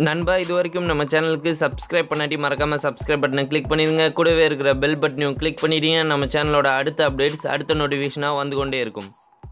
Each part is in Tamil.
நண்பா இது வரைக்கும் நம்ம சேனலுக்கு சப்ஸ்கிரைப் பண்ணாட்டி மறக்காமல் சப்ஸ்கிரைப் பட்டனை கிளிக் பண்ணிடுங்க கூடவே இருக்கிற பெல் பட்டனையும் கிளிக் பண்ணிடுங்க நம்ம சேனலோட அடுத்த அப்டேட்ஸ் அடுத்த நோட்டிஃபிகேஷனாக வந்து கொண்டே இருக்கும்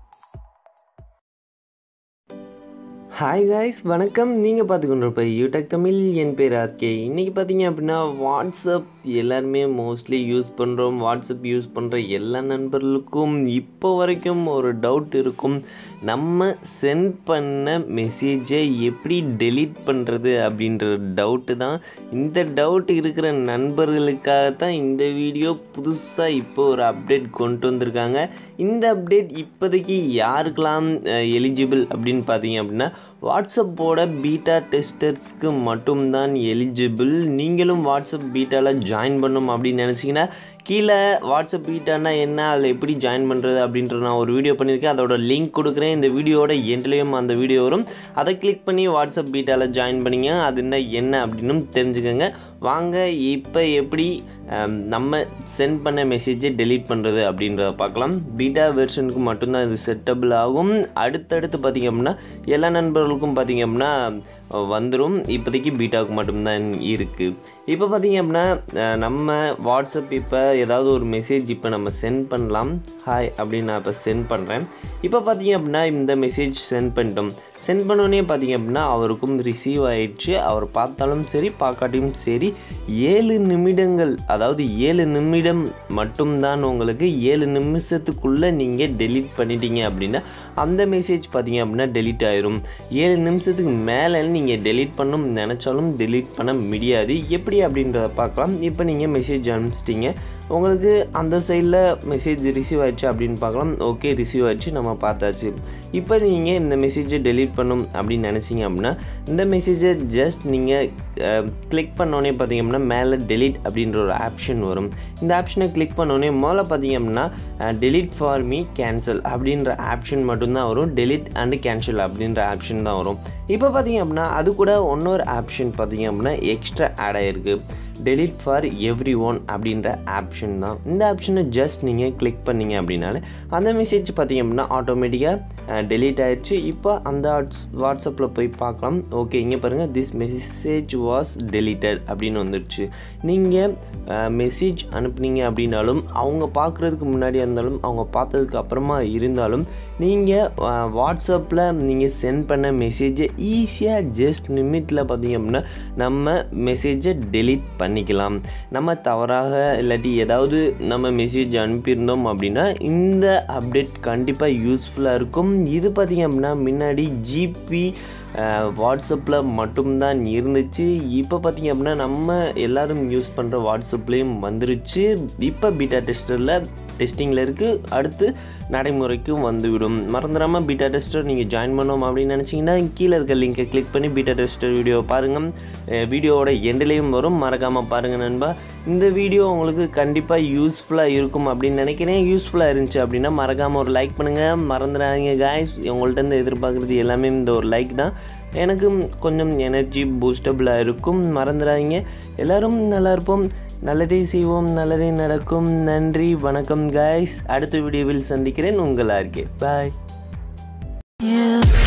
ஹாய் காய்ஸ் வணக்கம் நீங்கள் பார்த்துக்கொண்டிருப்ப யூடெக் தமிழ் என் பேர் ஆர்கே இன்றைக்கி பார்த்தீங்க அப்படின்னா வாட்ஸ்அப் எல்லாருமே மோஸ்ட்லி யூஸ் பண்ணுறோம் வாட்ஸ்அப் யூஸ் பண்ணுற எல்லா நண்பர்களுக்கும் இப்போ வரைக்கும் ஒரு டவுட் இருக்கும் நம்ம சென்ட் பண்ண மெசேஜை எப்படி டெலீட் பண்ணுறது அப்படின்ற டவுட்டு தான் இந்த டவுட் இருக்கிற நண்பர்களுக்காக தான் இந்த வீடியோ புதுசாக இப்போ ஒரு அப்டேட் கொண்டு வந்திருக்காங்க இந்த அப்டேட் இப்போதைக்கு யாருக்கெல்லாம் எலிஜிபிள் அப்படின்னு பார்த்தீங்க அப்படின்னா வாட்ஸ்அப்போட பீட்டா டெஸ்டர்ஸ்க்கு மட்டும்தான் எலிஜிபிள் நீங்களும் வாட்ஸ்அப் பீட்டாவில் ஜாயின் பண்ணும் அப்படின்னு நினச்சிங்கன்னா கீழே வாட்ஸ்அப் பீட்டானா என்ன அதில் எப்படி ஜாயின் பண்ணுறது அப்படின்ற நான் ஒரு வீடியோ பண்ணியிருக்கேன் அதோட லிங்க் கொடுக்குறேன் இந்த வீடியோட எண்ட்லேயும் அந்த வீடியோ வரும் அதை கிளிக் பண்ணி வாட்ஸ்அப் பீட்டாவில் ஜாயின் பண்ணிங்க அது என்ன என்ன அப்படின்னும் தெரிஞ்சுக்கோங்க வாங்க இப்போ எப்படி நம்ம சென்ட் பண்ண மெசேஜை டெலீட் பண்ணுறது அப்படின்றத பார்க்கலாம் பீட்டா வெர்ஷனுக்கு மட்டும்தான் இது செட்டபிள் ஆகும் அடுத்தடுத்து பார்த்திங்க அப்படின்னா எல்லா நண்பர்களுக்கும் பார்த்திங்க அப்படின்னா வந்துடும் இப்போதைக்கு பீட்டாவுக்கு மட்டும்தான் இருக்குது இப்போ பார்த்திங்க அப்படின்னா நம்ம வாட்ஸ்அப் இப்போ ஏதாவது ஒரு மெசேஜ் இப்போ நம்ம சென்ட் பண்ணலாம் ஹாய் அப்படின்னு நான் இப்போ சென்ட் பண்ணுறேன் இப்போ பார்த்திங்க அப்படின்னா இந்த மெசேஜ் சென்ட் பண்ணிட்டோம் சென்ட் பண்ணோடனே பார்த்திங்க அப்படின்னா அவருக்கும் ரிசீவ் ஆயிடுச்சு அவர் பார்த்தாலும் சரி பார்க்காட்டியும் சரி ஏழு நிமிடங்கள் அதாவது ஏழு நிமிடம் மட்டும்தான் உங்களுக்கு ஏழு நிமிஷத்துக்குள்ளே நீங்கள் டெலீட் பண்ணிட்டீங்க அப்படின்னா அந்த மெசேஜ் பார்த்திங்க அப்படின்னா டெலீட் ஆயிரும் ஏழு நிமிஷத்துக்கு மேலே நீங்கள் டெலீட் பண்ணணும் நினச்சாலும் டெலீட் பண்ண முடியாது எப்படி அப்படின்றத பார்க்கலாம் இப்போ நீங்கள் மெசேஜ் அனுப்பிச்சிட்டிங்க உங்களுக்கு அந்த சைடில் மெசேஜ் ரிசீவ் ஆயிடுச்சு அப்படின்னு பார்க்கலாம் ஓகே ரிசீவ் ஆயிடுச்சு நம்ம பார்த்தாச்சு இப்போ நீங்கள் இந்த மெசேஜை டெலீட் பண்ணும் அப்படின்னு நினச்சிங்க அப்படின்னா இந்த மெசேஜை ஜஸ்ட் நீங்கள் கிளிக் பண்ணோன்னே பார்த்தீங்க அப்படின்னா மேலே டெலீட் அப்படின்ற ஒரு ஆப்ஷன் வரும் இந்த ஆப்ஷனை கிளிக் பண்ணோன்னே முதல்ல பார்த்தீங்க அப்படின்னா டெலீட் ஃபார் மீ கேன்சல் அப்படின்ற ஆப்ஷன் மட்டும்தான் வரும் டெலீட் அண்டு கேன்சல் அப்படின்ற ஆப்ஷன் தான் வரும் இப்போ பார்த்தீங்க அப்படின்னா அது கூட இன்னொரு ஆப்ஷன் பார்த்தீங்க அப்படின்னா எக்ஸ்ட்ரா ஆட் ஆகிருக்கு டெலிட் ஃபார் எவ்ரி ஒன் அப்படின்ற ஆப்ஷன் தான் இந்த ஆப்ஷனை ஜஸ்ட் நீங்கள் கிளிக் பண்ணிங்க அப்படின்னாலே அந்த மெசேஜ் பார்த்தீங்க அப்படின்னா ஆட்டோமேட்டிக்காக டெலீட் ஆயிடுச்சு இப்போ அந்த வாட்ஸ்அப்பில் போய் பார்க்கலாம் ஓகே இங்கே பாருங்கள் திஸ் மெசேஜ் வாஸ் டெலிட்டட் அப்படின்னு வந்துடுச்சு நீங்கள் மெசேஜ் அனுப்புனீங்க அப்படின்னாலும் அவங்க பார்க்குறதுக்கு முன்னாடி இருந்தாலும் அவங்க பார்த்ததுக்கு அப்புறமா இருந்தாலும் நீங்கள் வாட்ஸ்அப்பில் நீங்கள் சென்ட் பண்ண மெசேஜை ஈஸியாக ஜஸ்ட் நிமிட்டில் பார்த்தீங்க அப்படின்னா நம்ம மெசேஜை டெலீட் பண்ணிக்கலாம் நம்ம தவறாக இல்லாட்டி ஏதாவது நம்ம மெசேஜ் அனுப்பியிருந்தோம் அப்படின்னா இந்த அப்டேட் கண்டிப்பாக யூஸ்ஃபுல்லாக இருக்கும் இது பார்த்திங்க அப்படின்னா முன்னாடி ஜிபி வாட்ஸ்அப்பில் மட்டும்தான் இருந்துச்சு இப்போ பார்த்திங்க அப்படின்னா நம்ம எல்லோரும் யூஸ் பண்ணுற வாட்ஸ்அப்லேயும் வந்துருச்சு இப்போ பீட்டா டெஸ்டரில் டெஸ்டிங்கில் இருக்குது அடுத்து நடைமுறைக்கும் வந்துவிடும் மறந்துடாமல் பீட்டா டெஸ்டர் நீங்கள் ஜாயின் பண்ணோம் அப்படின்னு நினச்சிங்கன்னா கீழே இருக்க லிங்கை கிளிக் பண்ணி பீட்டா டெஸ்டர் வீடியோ பாருங்கள் வீடியோவோட எண்ட்லேயும் வரும் மறக்காமல் பாருங்கள் நண்பா இந்த வீடியோ உங்களுக்கு கண்டிப்பாக யூஸ்ஃபுல்லாக இருக்கும் அப்படின்னு நினைக்கிறேன் யூஸ்ஃபுல்லாக இருந்துச்சு அப்படின்னா மறக்காமல் ஒரு லைக் பண்ணுங்கள் மறந்துடாதீங்க காய்ஸ் உங்கள்கிட்ட எதிர்பார்க்குறது எல்லாமே இந்த ஒரு லைக் தான் எனக்கும் கொஞ்சம் எனர்ஜி பூஸ்டபுளாக இருக்கும் மறந்துடாதீங்க எல்லோரும் நல்லா இருப்போம் நல்லதே செய்வோம் நல்லதே நடக்கும் நன்றி வணக்கம் காய்ஸ் அடுத்த வீடியோவில் சந்திக்கிறேன் உங்கள் ஆர்கே பாய் You